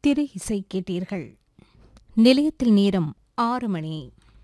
திரை இசை கேட்டீர்கள் நிலையத்தில் நேரம் ஆறு மணி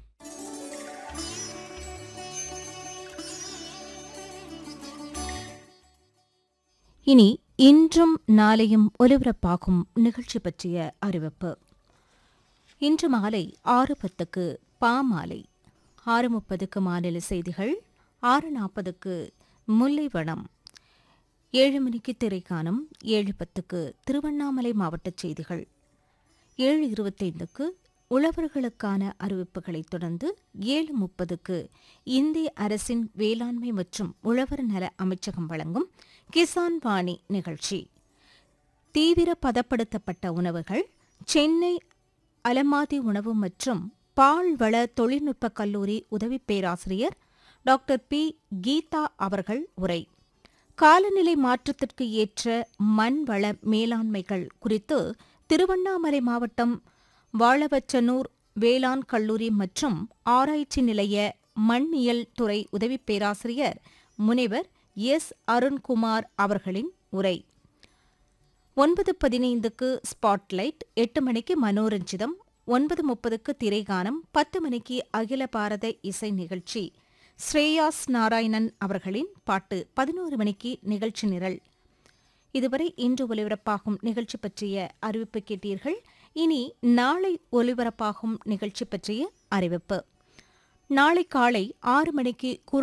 இனி இன்றும் நாளையும் ஒலிபரப்பாகும் நிகழ்ச்சி பற்றிய அறிவிப்பு இன்று மாலை ஆறு பத்துக்கு பாமாலை ஆறு முப்பதுக்கு மாநில செய்திகள் ஆறு நாற்பதுக்கு முல்லைவனம் ஏழு மணிக்கு திரைக்காணும் ஏழு பத்துக்கு திருவண்ணாமலை மாவட்டச் செய்திகள் ஏழு இருபத்தைந்துக்கு உழவர்களுக்கான அறிவிப்புகளைத் தொடர்ந்து ஏழு முப்பதுக்கு இந்திய அரசின் வேளாண்மை மற்றும் உழவர் நல அமைச்சகம் வழங்கும் கிசான் வாணி நிகழ்ச்சி தீவிர பதப்படுத்தப்பட்ட உணவுகள் சென்னை அலமாதி உணவு மற்றும் பால்வள தொழில்நுட்ப கல்லூரி உதவி பேராசிரியர் டாக்டர் பி கீதா அவர்கள் உரை காலநிலை மாற்றத்திற்கு ஏற்ற மண் வள மேலாண்மைகள் குறித்து திருவண்ணாமலை மாவட்டம் வாழவச்சனூர் வேளாண் கல்லூரி மற்றும் ஆராய்ச்சி நிலைய மண்ணியல் துறை உதவி பேராசிரியர் முனைவர் எஸ் அருண்குமார் அவர்களின் உரை ஒன்பது பதினைந்துக்கு ஸ்பாட்லைட் எட்டு மணிக்கு மனோரஞ்சிதம் ஒன்பது முப்பதுக்கு திரைகானம் பத்து மணிக்கு அகில பாரத இசை நிகழ்ச்சி ஸ்ரேயாஸ் நாராயணன் அவர்களின் பாட்டு பதினோரு மணிக்கு நிகழ்ச்சி நிரல் இதுவரை இன்று ஒலிபரப்பாகும் நிகழ்ச்சி பற்றிய அறிவிப்பு கேட்டீர்கள் இனி நாளை ஒலிபரப்பாகும் நிகழ்ச்சி பற்றிய அறிவிப்பு நாளை காலை ஆறு மணிக்கு குரல்